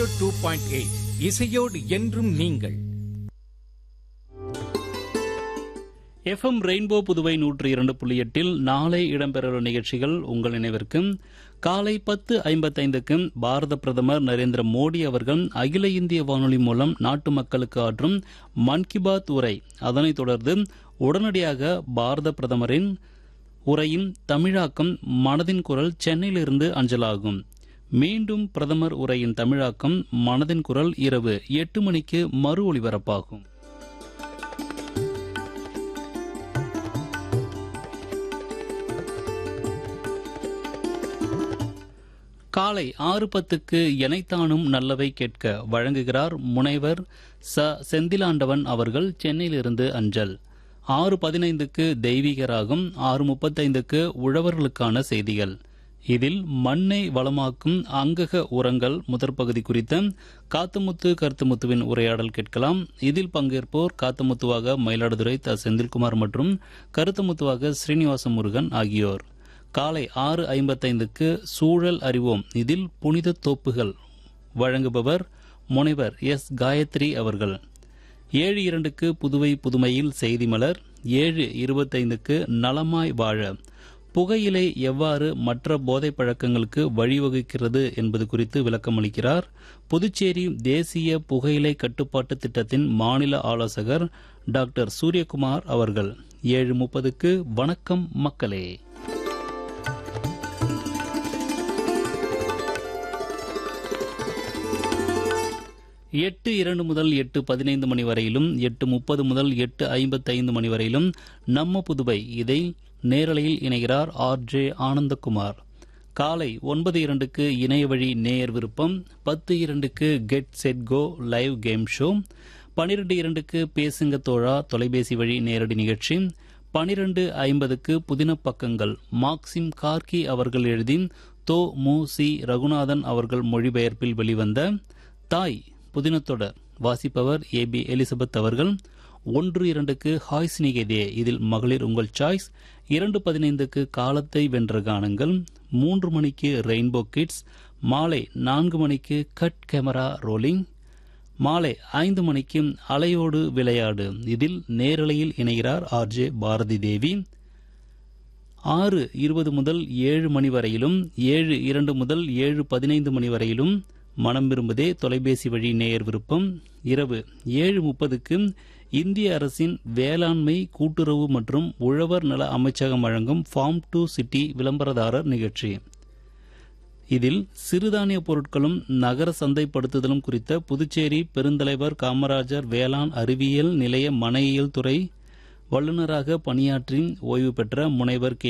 two point eight இசையோடு என்றும் நீங்கள் எஃப்எம் ரெயின்போ புதுவை நூற்றி இரண்டு புள்ளி எட்டில் நாளை இடம்பெறவுள்ள நிகழ்ச்சிகள் உங்கள் நினைவிற்கு காலை பத்து ஐம்பத்தைந்துக்கு பாரத பிரதமர் நரேந்திர மோடி அவர்கள் அகில இந்திய வானொலி மூலம் நாட்டு மக்களுக்கு ஆற்றும் மன் கி பாத் உரை அதனைத் தொடர்ந்து உடனடியாக பாரத பிரதமரின் உரையின் தமிழாக்கம் மனதின் குரல் சென்னையிலிருந்து அஞ்சலாகும் மீண்டும் பிரதமர் உரையின் தமிழாக்கம் மனதின் குரல் இரவு எட்டு மணிக்கு மறு ஒலிபரப்பாகும் காலை ஆறு பத்துக்கு எனைத்தானும் நல்லவை கேட்க வழங்குகிறார் முனைவர் ச செந்திலாண்டவன் அவர்கள் சென்னையிலிருந்து அஞ்சல் ஆறு பதினைந்துக்கு தெய்வீக ராகம் ஆறு முப்பத்தைந்துக்கு உழவர்களுக்கான செய்திகள் இதில் மண்ணை வளமாக்கும் அங்கக உரங்கள் முதற் பகுதி குறித்த காத்தமுத்து கருத்துமுத்துவின் உரையாடல் கேட்கலாம் இதில் பங்கேற்போர் காத்தமுத்துவாக மயிலாடுதுறை த செந்தில்குமார் மற்றும் கருத்துமுத்துவாக ஸ்ரீனிவாச முருகன் ஆகியோர் காலை ஆறு ஐம்பத்தைந்துக்கு சூழல் அறிவோம் இதில் புனித தோப்புகள் வழங்குபவர் முனைவர் எஸ் காயத்ரி அவர்கள் ஏழு இரண்டுக்கு புதுவை புதுமையில் செய்தி மலர் ஏழு இருபத்தைந்துக்கு நலமாய் வாழ புகையிலை எவ்வாறு மற்ற போதைப் பழக்கங்களுக்கு வழிவகுக்கிறது என்பது குறித்து விளக்கமளிக்கிறார் புதுச்சேரி தேசிய புகையிலை கட்டுப்பாட்டு திட்டத்தின் மாநில ஆலோசகர் டாக்டர் சூரியகுமார் அவர்கள் ஏழு முப்பதுக்கு வணக்கம் மக்களே எட்டு இரண்டு முதல் எட்டு பதினைந்து மணி வரையிலும் எட்டு முப்பது முதல் எட்டு ஐம்பத்தைந்து மணி வரையிலும் நம்ம புதுவை இதை நேரலையில் இணைகிறார் ஆர் ஜே ஆனந்தகுமார் காலை ஒன்பது இரண்டுக்கு இணைய வழி நேயர் விருப்பம் பத்து இரண்டுக்கு get set go live game show பனிரெண்டு இரண்டுக்கு பேசுங்க தோழா தொலைபேசி வழி நேரடி நிகழ்ச்சி பனிரெண்டு ஐம்பதுக்கு புதின பக்கங்கள் மார்க்சிம் கார்கி அவர்கள் எழுதி தோ மு சி ரகுநாதன் அவர்கள் மொழிபெயர்ப்பில் வெளிவந்த தாய் புதினத்தொடர் வாசிப்பவர் ஏ பி எலிசபெத் அவர்கள் ஒன்று இரண்டுக்கு ஹாய் சினிகேதே இதில் மகளிர் உங்கள் சாய்ஸ் இரண்டு பதினைந்துக்கு காலத்தை வென்ற கானங்கள் மூன்று மணிக்கு ரெயின்போ கிட்ஸ் மாலை நான்கு மணிக்கு கட் கேமரா ரோலிங் மாலை ஐந்து மணிக்கு அலையோடு விளையாடு இதில் நேரலையில் இணைகிறார் ஆர் ஜே பாரதி தேவி ஆறு இருபது முதல் ஏழு மணி வரையிலும் ஏழு இரண்டு முதல் ஏழு பதினைந்து மணி வரையிலும் மனம் விரும்புதே தொலைபேசி வழி நேயர் விருப்பம் இரவு ஏழு முப்பதுக்கு இந்திய அரசின் வேளாண்மை கூட்டுறவு மற்றும் உழவர் நல அமைச்சகம் வழங்கும் ஃபார்ம் டு சிட்டி விளம்பரதாரர் நிகழ்ச்சி இதில் சிறுதானிய பொருட்களும் நகர சந்தைப்படுத்துதலும் குறித்த புதுச்சேரி பெருந்தலைவர் காமராஜர் வேளாண் அறிவியல் நிலைய மனையியல் துறை வல்லுநராக பணியாற்றி ஓய்வு பெற்ற முனைவர் கே